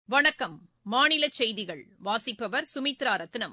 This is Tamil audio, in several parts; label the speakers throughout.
Speaker 1: வணக்கம் மாநில செய்திகள் வாசிப்பவர் சுமித்ரா ரத்னம்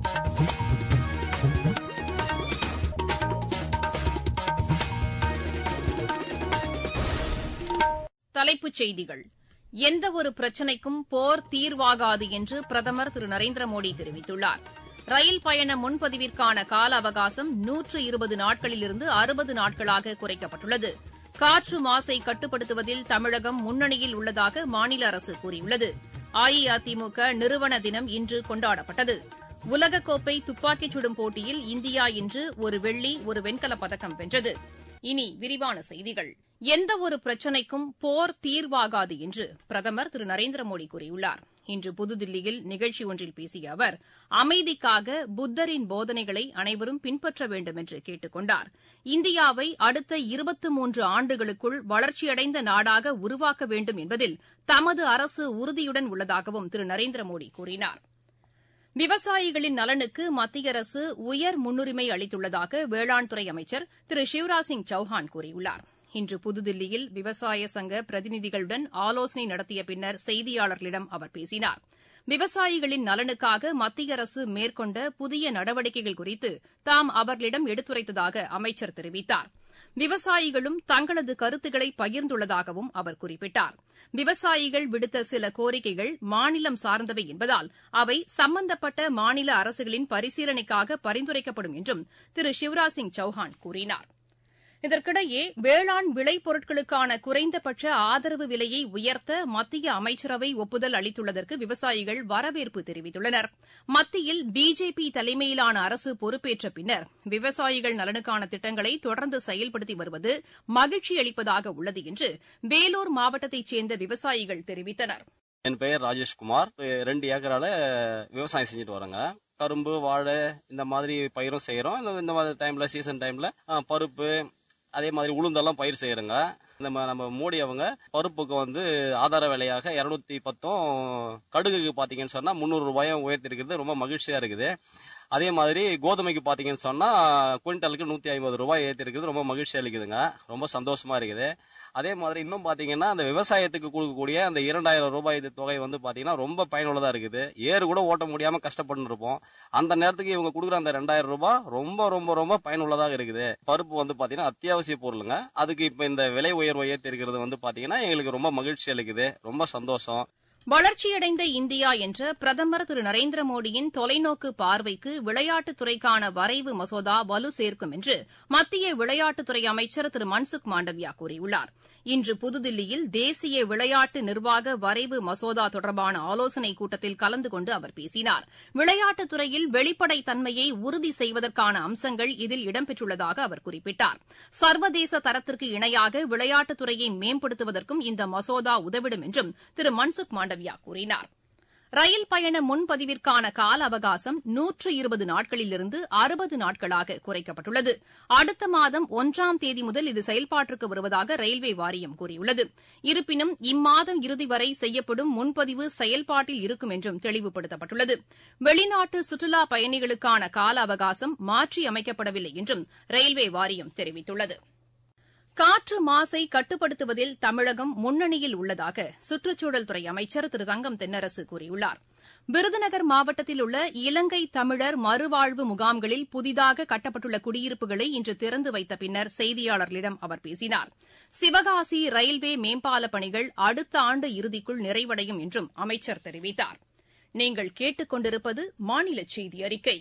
Speaker 1: தலைப்புச் செய்திகள் எந்தவொரு பிரச்சினைக்கும் போர் தீர்வாகாது என்று பிரதமர் திரு நரேந்திர மோடி தெரிவித்துள்ளார் ரயில் பயண முன்பதிவிற்கான கால அவகாசம் நூற்று இருபது நாட்களிலிருந்து அறுபது நாட்களாக குறைக்கப்பட்டுள்ளது காற்று மாசை கட்டுப்படுத்துவதில் தமிழகம் முன்னணியில் உள்ளதாக மாநில அரசு கூறியுள்ளது அஇஅதிமுக நிறுவன தினம் இன்று கொண்டாடப்பட்டது உலகக்கோப்பை துப்பாக்கிச் சுடும் போட்டியில் இந்தியா இன்று ஒரு வெள்ளி ஒரு வெண்கலப் பதக்கம் வென்றது இனி விரிவான செய்திகள் எந்தவொரு பிரச்சினைக்கும் போர் தீர்வாகாது என்று பிரதமர் திரு நரேந்திர மோடி கூறியுள்ளார் இன்று புதுதில்லியில் நிகழ்ச்சி ஒன்றில் பேசிய அவர் அமைதிக்காக புத்தரின் போதனைகளை அனைவரும் பின்பற்ற வேண்டும் என்று கேட்டுக் கொண்டார் இந்தியாவை அடுத்த இருபத்து மூன்று ஆண்டுகளுக்குள் வளர்ச்சியடைந்த நாடாக உருவாக்க வேண்டும் என்பதில் தமது அரசு உறுதியுடன் உள்ளதாகவும் திரு நரேந்திர மோடி கூறினார் விவசாயிகளின் நலனுக்கு மத்திய அரசு உயர் முன்னுரிமை அளித்துள்ளதாக வேளாண் துறை அமைச்சர் திரு சிவராஜ் சிங் சௌஹான் கூறியுள்ளார் இன்று புதுதில்லியில் விவசாய சங்க பிரதிநிதிகளுடன் ஆலோசனை நடத்திய பின்னர் செய்தியாளர்களிடம் அவர் பேசினார் விவசாயிகளின் நலனுக்காக மத்திய அரசு மேற்கொண்ட புதிய நடவடிக்கைகள் குறித்து தாம் அவர்களிடம் எடுத்துரைத்ததாக அமைச்சர் தெரிவித்தார் விவசாயிகளும் தங்களது கருத்துக்களை பகிர்ந்துள்ளதாகவும் அவர் குறிப்பிட்டார் விவசாயிகள் விடுத்த சில கோரிக்கைகள் மாநிலம் சார்ந்தவை என்பதால் அவை சம்பந்தப்பட்ட மாநில அரசுகளின் பரிசீலனைக்காக பரிந்துரைக்கப்படும் என்றும் திரு சிவராஜ் சிங் சௌஹான் கூறினார் இதற்கிடையே வேளாண் விளைபொருட்களுக்கான குறைந்தபட்ச ஆதரவு விலையை உயர்த்த மத்திய அமைச்சரவை ஒப்புதல் அளித்துள்ளதற்கு விவசாயிகள் வரவேற்பு தெரிவித்துள்ளனர் மத்தியில் பிஜேபி தலைமையிலான அரசு பொறுப்பேற்ற பின்னர் விவசாயிகள் நலனுக்கான திட்டங்களை தொடர்ந்து செயல்படுத்தி வருவது மகிழ்ச்சி அளிப்பதாக உள்ளது என்று வேலூர் மாவட்டத்தைச் சேர்ந்த விவசாயிகள் தெரிவித்தனர்
Speaker 2: என் பெயர் ராஜேஷ்குமார் ரெண்டு ஏக்கரால விவசாயம் செஞ்சுட்டு வரேங்க கரும்பு வாழை இந்த மாதிரி பயிரும் செய்யறோம் இந்த மாதிரி டைம்ல சீசன் டைம்ல பருப்பு அதே மாதிரி உளுந்தெல்லாம் பயிர் செய்யறோங்க நம்ம நம்ம மோடி அவங்க பருப்புக்கு வந்து ஆதார விலையாக இரநூத்தி பத்தும் கடுகுக்கு பாத்தீங்கன்னு சொன்னா முந்நூறு ரூபாயும் உயர்த்தி இருக்கிறது ரொம்ப மகிழ்ச்சியா இருக்குது அதே மாதிரி கோதுமைக்கு பாத்தீங்கன்னு சொன்னா குவிண்டலுக்கு நூத்தி ஐம்பது ரூபாய் ஏற்றி இருக்கிறது ரொம்ப மகிழ்ச்சி அளிக்குதுங்க ரொம்ப சந்தோஷமா இருக்குது அதே மாதிரி இன்னும் பாத்தீங்கன்னா அந்த விவசாயத்துக்கு கொடுக்கக்கூடிய அந்த இரண்டாயிரம் ரூபாய் தொகை வந்து பாத்தீங்கன்னா ரொம்ப பயனுள்ளதா இருக்குது ஏறு கூட ஓட்ட முடியாம கஷ்டப்பட்டு இருப்போம் அந்த நேரத்துக்கு இவங்க கொடுக்குற அந்த ரெண்டாயிரம் ரூபாய் ரொம்ப ரொம்ப ரொம்ப பயனுள்ளதாக இருக்குது பருப்பு வந்து பாத்தீங்கன்னா அத்தியாவசிய பொருளுங்க அதுக்கு இப்ப இந்த விலை உயர்வை ஏற்றி இருக்கிறது வந்து பாத்தீங்கன்னா எங்களுக்கு ரொம்ப மகிழ்ச்சி அளிக்குது ரொம்ப சந்தோஷம்
Speaker 1: வளர்ச்சியடைந்த இந்தியா என்ற பிரதமர் திரு நரேந்திர மோடியின் தொலைநோக்கு பார்வைக்கு விளையாட்டுத்துறைக்கான வரைவு மசோதா வலு சேர்க்கும் என்று மத்திய விளையாட்டுத்துறை அமைச்சர் திரு மன்சுக் மாண்டவியா கூறியுள்ளார் இன்று புதுதில்லியில் தேசிய விளையாட்டு நிர்வாக வரைவு மசோதா தொடர்பான ஆலோசனைக் கூட்டத்தில் கலந்து கொண்டு அவர் பேசினார் விளையாட்டுத்துறையில் வெளிப்படைத்தன்மையை உறுதி செய்வதற்கான அம்சங்கள் இதில் இடம்பெற்றுள்ளதாக அவர் குறிப்பிட்டார் சர்வதேச தரத்திற்கு இணையாக விளையாட்டுத்துறையை மேம்படுத்துவதற்கும் இந்த மசோதா உதவிடும் என்றும் திரு மன்சுக் மாண்டவியா கூறினார் ரயில் பயண முன்பதிவிற்கான கால அவகாசம் நூற்று இருபது நாட்களிலிருந்து அறுபது நாட்களாக குறைக்கப்பட்டுள்ளது அடுத்த மாதம் ஒன்றாம் தேதி முதல் இது செயல்பாட்டிற்கு வருவதாக ரயில்வே வாரியம் கூறியுள்ளது இருப்பினும் இம்மாதம் இறுதி வரை செய்யப்படும் முன்பதிவு செயல்பாட்டில் இருக்கும் என்றும் தெளிவுபடுத்தப்பட்டுள்ளது வெளிநாட்டு சுற்றுலா பயணிகளுக்கான கால அவகாசம் மாற்றியமைக்கப்படவில்லை என்றும் ரயில்வே வாரியம் தெரிவித்துள்ளது காற்று மாசை கட்டுப்படுத்துவதில் தமிழகம் முன்னணியில் உள்ளதாக சுற்றுச்சூழல் துறை அமைச்சர் திரு தங்கம் தென்னரசு கூறியுள்ளார் விருதுநகர் மாவட்டத்தில் உள்ள இலங்கை தமிழர் மறுவாழ்வு முகாம்களில் புதிதாக கட்டப்பட்டுள்ள குடியிருப்புகளை இன்று திறந்து வைத்த பின்னர் செய்தியாளர்களிடம் அவர் பேசினார் சிவகாசி ரயில்வே மேம்பால பணிகள் அடுத்த ஆண்டு இறுதிக்குள் நிறைவடையும் என்றும் அமைச்சர் தெரிவித்தார் நீங்கள் கேட்டுக் கொண்டிருப்பது மாநில செய்தி அறிக்கை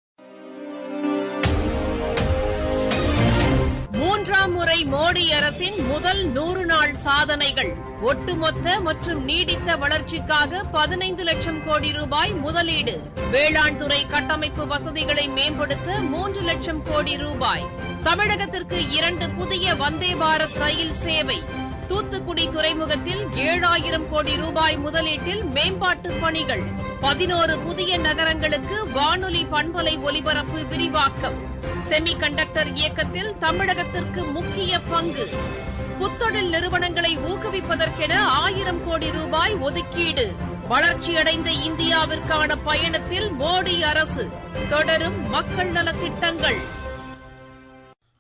Speaker 1: மூன்றாம் முறை மோடி அரசின் முதல் நூறு நாள் சாதனைகள் ஒட்டுமொத்த மற்றும் நீடித்த வளர்ச்சிக்காக பதினைந்து லட்சம் கோடி ரூபாய் முதலீடு வேளாண் துறை கட்டமைப்பு வசதிகளை மேம்படுத்த மூன்று லட்சம் கோடி ரூபாய் தமிழகத்திற்கு இரண்டு புதிய வந்தே பாரத் ரயில் சேவை தூத்துக்குடி துறைமுகத்தில் ஏழாயிரம் கோடி ரூபாய் முதலீட்டில் மேம்பாட்டு பணிகள் பதினோரு புதிய நகரங்களுக்கு வானொலி பண்பலை ஒலிபரப்பு விரிவாக்கம் செமி கண்டக்டர் இயக்கத்தில் தமிழகத்திற்கு முக்கிய பங்கு புத்தொழில் நிறுவனங்களை ஊக்குவிப்பதற்கென ஆயிரம் கோடி ரூபாய் ஒதுக்கீடு வளர்ச்சியடைந்த இந்தியாவிற்கான பயணத்தில் மோடி அரசு தொடரும் மக்கள் நலத்திட்டங்கள்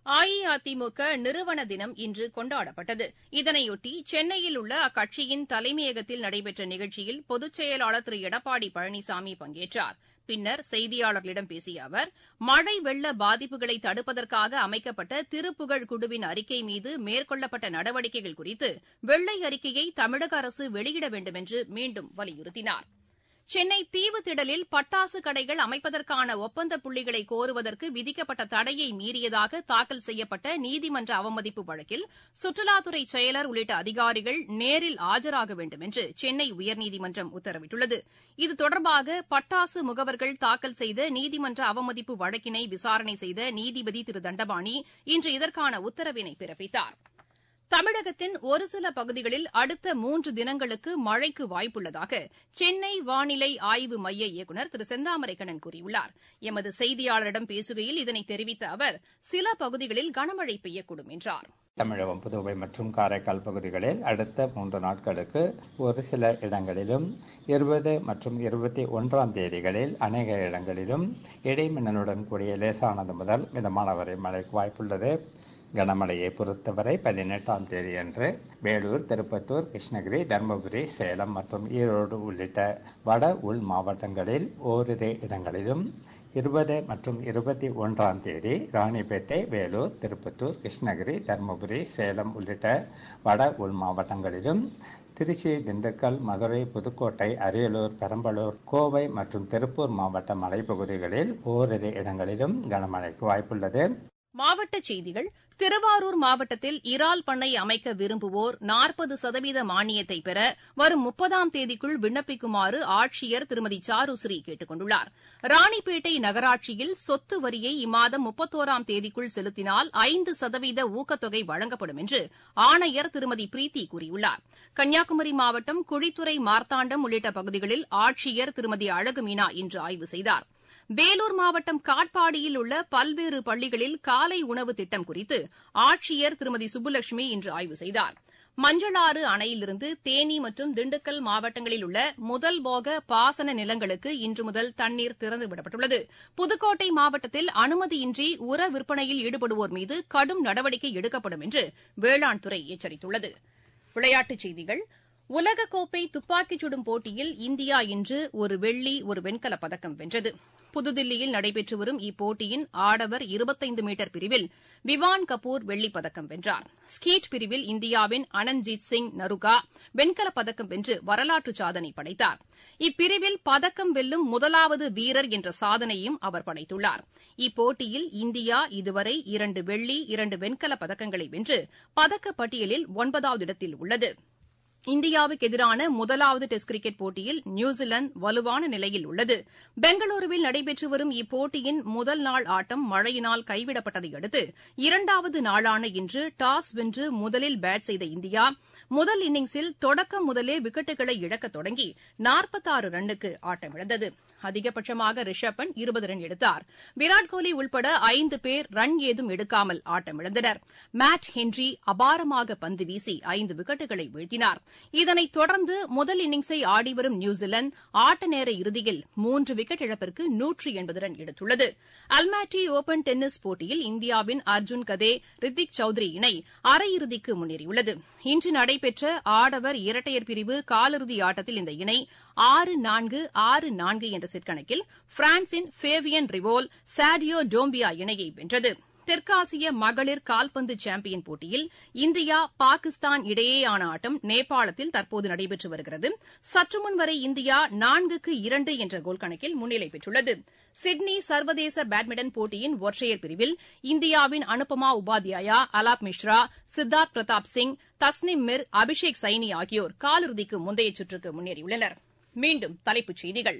Speaker 1: அஇஅதிமுக நிறுவன தினம் இன்று கொண்டாடப்பட்டது இதனையொட்டி சென்னையில் உள்ள அக்கட்சியின் தலைமையகத்தில் நடைபெற்ற நிகழ்ச்சியில் பொதுச் செயலாளர் திரு எடப்பாடி பழனிசாமி பங்கேற்றார் பின்னர் செய்தியாளர்களிடம் பேசிய அவர் மழை வெள்ள பாதிப்புகளை தடுப்பதற்காக அமைக்கப்பட்ட திருப்புகழ் குழுவின் அறிக்கை மீது மேற்கொள்ளப்பட்ட நடவடிக்கைகள் குறித்து வெள்ளை அறிக்கையை தமிழக அரசு வெளியிட வேண்டும் என்று மீண்டும் வலியுறுத்தினார் சென்னை தீவுத்திடலில் பட்டாசு கடைகள் அமைப்பதற்கான ஒப்பந்த புள்ளிகளை கோருவதற்கு விதிக்கப்பட்ட தடையை மீறியதாக தாக்கல் செய்யப்பட்ட நீதிமன்ற அவமதிப்பு வழக்கில் சுற்றுலாத்துறை செயலர் உள்ளிட்ட அதிகாரிகள் நேரில் ஆஜராக வேண்டும் என்று சென்னை உயர்நீதிமன்றம் உத்தரவிட்டுள்ளது இது தொடர்பாக பட்டாசு முகவர்கள் தாக்கல் செய்த நீதிமன்ற அவமதிப்பு வழக்கினை விசாரணை செய்த நீதிபதி திரு தண்டபாணி இன்று இதற்கான உத்தரவினை பிறப்பித்தாா் தமிழகத்தின் ஒரு சில பகுதிகளில் அடுத்த மூன்று தினங்களுக்கு மழைக்கு வாய்ப்புள்ளதாக சென்னை வானிலை ஆய்வு மைய இயக்குநர் திரு செந்தாமரைக்கண்ணன் கூறியுள்ளார் எமது செய்தியாளரிடம் பேசுகையில் இதனை தெரிவித்த அவர் சில பகுதிகளில் கனமழை பெய்யக்கூடும் என்றார்
Speaker 3: தமிழகம் புதுவை மற்றும் காரைக்கால் பகுதிகளில் அடுத்த மூன்று நாட்களுக்கு ஒரு சில இடங்களிலும் இருபது மற்றும் இருபத்தி ஒன்றாம் தேதிகளில் அநேக இடங்களிலும் இடைமின்னலுடன் கூடிய லேசானது முதல் மிதமான வரை மழைக்கு வாய்ப்புள்ளது கனமழையை பொறுத்தவரை பதினெட்டாம் தேதி அன்று வேலூர் திருப்பத்தூர் கிருஷ்ணகிரி தருமபுரி சேலம் மற்றும் ஈரோடு உள்ளிட்ட வட உள் மாவட்டங்களில் ஓரிரு இடங்களிலும் இருபது மற்றும் இருபத்தி ஒன்றாம் தேதி ராணிப்பேட்டை வேலூர் திருப்பத்தூர் கிருஷ்ணகிரி தருமபுரி சேலம் உள்ளிட்ட வட உள் மாவட்டங்களிலும் திருச்சி திண்டுக்கல் மதுரை புதுக்கோட்டை அரியலூர் பெரம்பலூர் கோவை மற்றும் திருப்பூர் மாவட்ட மலைப்பகுதிகளில் ஓரிரு இடங்களிலும் கனமழைக்கு வாய்ப்புள்ளது
Speaker 1: மாவட்டச் செய்திகள் திருவாரூர் மாவட்டத்தில் இறால் பண்ணை அமைக்க விரும்புவோர் நாற்பது சதவீத மானியத்தை பெற வரும் முப்பதாம் தேதிக்குள் விண்ணப்பிக்குமாறு ஆட்சியர் திருமதி சாருஸ்ரீ கேட்டுக் கொண்டுள்ளார் ராணிப்பேட்டை நகராட்சியில் சொத்து வரியை இம்மாதம் முப்பத்தோராம் தேதிக்குள் செலுத்தினால் ஐந்து சதவீத ஊக்கத்தொகை வழங்கப்படும் என்று ஆணையர் திருமதி பிரீத்தி கூறியுள்ளார் கன்னியாகுமரி மாவட்டம் குழித்துறை மார்த்தாண்டம் உள்ளிட்ட பகுதிகளில் ஆட்சியர் திருமதி அழகுமீனா இன்று ஆய்வு செய்தாா் வேலூர் மாவட்டம் காட்பாடியில் உள்ள பல்வேறு பள்ளிகளில் காலை உணவு திட்டம் குறித்து ஆட்சியர் திருமதி சுப்புலட்சுமி இன்று ஆய்வு செய்தார் மஞ்சளாறு அணையிலிருந்து தேனி மற்றும் திண்டுக்கல் மாவட்டங்களில் உள்ள முதல் போக பாசன நிலங்களுக்கு இன்று முதல் தண்ணீர் திறந்துவிடப்பட்டுள்ளது புதுக்கோட்டை மாவட்டத்தில் அனுமதியின்றி உர விற்பனையில் ஈடுபடுவோர் மீது கடும் நடவடிக்கை எடுக்கப்படும் என்று வேளாண் துறை எச்சரித்துள்ளது விளையாட்டுச் செய்திகள் உலகக்கோப்பை துப்பாக்கிச் சுடும் போட்டியில் இந்தியா இன்று ஒரு வெள்ளி ஒரு வெண்கலப் பதக்கம் வென்றது புதுதில்லியில் நடைபெற்று வரும் இப்போட்டியின் ஆடவர் இருபத்தைந்து மீட்டர் பிரிவில் விவான் கபூர் வெள்ளிப் பதக்கம் வென்றார் ஸ்கீட் பிரிவில் இந்தியாவின் அனந்த்ஜீத் சிங் நருகா வெண்கலப் பதக்கம் வென்று வரலாற்று சாதனை படைத்தார் இப்பிரிவில் பதக்கம் வெல்லும் முதலாவது வீரர் என்ற சாதனையும் அவர் படைத்துள்ளார் இப்போட்டியில் இந்தியா இதுவரை இரண்டு வெள்ளி இரண்டு வெண்கலப் பதக்கங்களை வென்று பதக்கப் பட்டியலில் ஒன்பதாவது இடத்தில் உள்ளது இந்தியாவுக்கு எதிரான முதலாவது டெஸ்ட் கிரிக்கெட் போட்டியில் நியூசிலாந்து வலுவான நிலையில் உள்ளது பெங்களூருவில் நடைபெற்று வரும் இப்போட்டியின் முதல் நாள் ஆட்டம் மழையினால் கைவிடப்பட்டதை அடுத்து இரண்டாவது நாளான இன்று டாஸ் வென்று முதலில் பேட் செய்த இந்தியா முதல் இன்னிங்ஸில் தொடக்கம் முதலே விக்கெட்டுகளை இழக்கத் தொடங்கி நாற்பத்தாறு ரன்னுக்கு ஆட்டமிழந்தது அதிகபட்சமாக ரிஷப் பண்ட் இருபது ரன் எடுத்தார் விராட் கோலி உள்பட ஐந்து பேர் ரன் ஏதும் எடுக்காமல் ஆட்டமிழந்தனர் மேட் ஹென்றி அபாரமாக பந்து வீசி ஐந்து விக்கெட்டுகளை வீழ்த்தினார் இதனைத் தொடர்ந்து முதல் இன்னிங்ஸை ஆடிவரும் நியூசிலாந்து ஆட்ட நேர இறுதியில் மூன்று விக்கெட் இழப்பிற்கு நூற்று எண்பது ரன் எடுத்துள்ளது அல்மாட்டி ஒபன் டென்னிஸ் போட்டியில் இந்தியாவின் அர்ஜுன் கதே ரித்திக் சௌத்ரி இணை அரையிறுதிக்கு முன்னேறியுள்ளது இன்று நடைபெற்ற ஆடவர் இரட்டையர் பிரிவு காலிறுதி ஆட்டத்தில் இந்த இணை ஆறு நான்கு ஆறு நான்கு என்ற செட் கணக்கில் பிரான்சின் ஃபேவியன் ரிவோல் சாடியோ டோம்பியா இணையை வென்றது தெற்காசிய மகளிர் கால்பந்து சாம்பியன் போட்டியில் இந்தியா பாகிஸ்தான் இடையேயான ஆட்டம் நேபாளத்தில் தற்போது நடைபெற்று வருகிறது சற்றுமுன் வரை இந்தியா நான்குக்கு இரண்டு என்ற கோல் கணக்கில் முன்னிலை பெற்றுள்ளது சிட்னி சர்வதேச பேட்மிண்டன் போட்டியின் ஒற்றையர் பிரிவில் இந்தியாவின் அனுபமா உபாத்யாயா அலாப் மிஸ்ரா சித்தார்த் பிரதாப் சிங் தஸ்னிம் மிர் அபிஷேக் சைனி ஆகியோர் காலிறுதிக்கு முந்தைய சுற்றுக்கு முன்னேறியுள்ளனர் மீண்டும் தலைப்புச் செய்திகள்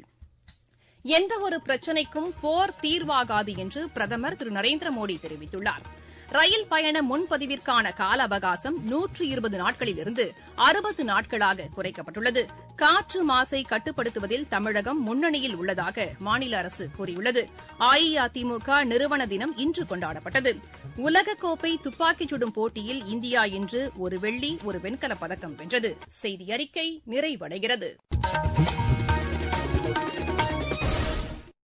Speaker 1: எந்தவொரு பிரச்சினைக்கும் போர் தீர்வாகாது என்று பிரதமர் திரு நரேந்திர மோடி தெரிவித்துள்ளார் ரயில் பயண முன்பதிவிற்கான கால அவகாசம் நூற்று இருபது நாட்களிலிருந்து அறுபது நாட்களாக குறைக்கப்பட்டுள்ளது காற்று மாசை கட்டுப்படுத்துவதில் தமிழகம் முன்னணியில் உள்ளதாக மாநில அரசு கூறியுள்ளது அஇஅதிமுக நிறுவன தினம் இன்று கொண்டாடப்பட்டது உலகக்கோப்பை துப்பாக்கிச் சுடும் போட்டியில் இந்தியா இன்று ஒரு வெள்ளி ஒரு வெண்கலப் பதக்கம் வென்றது செய்தி அறிக்கை நிறைவடைகிறது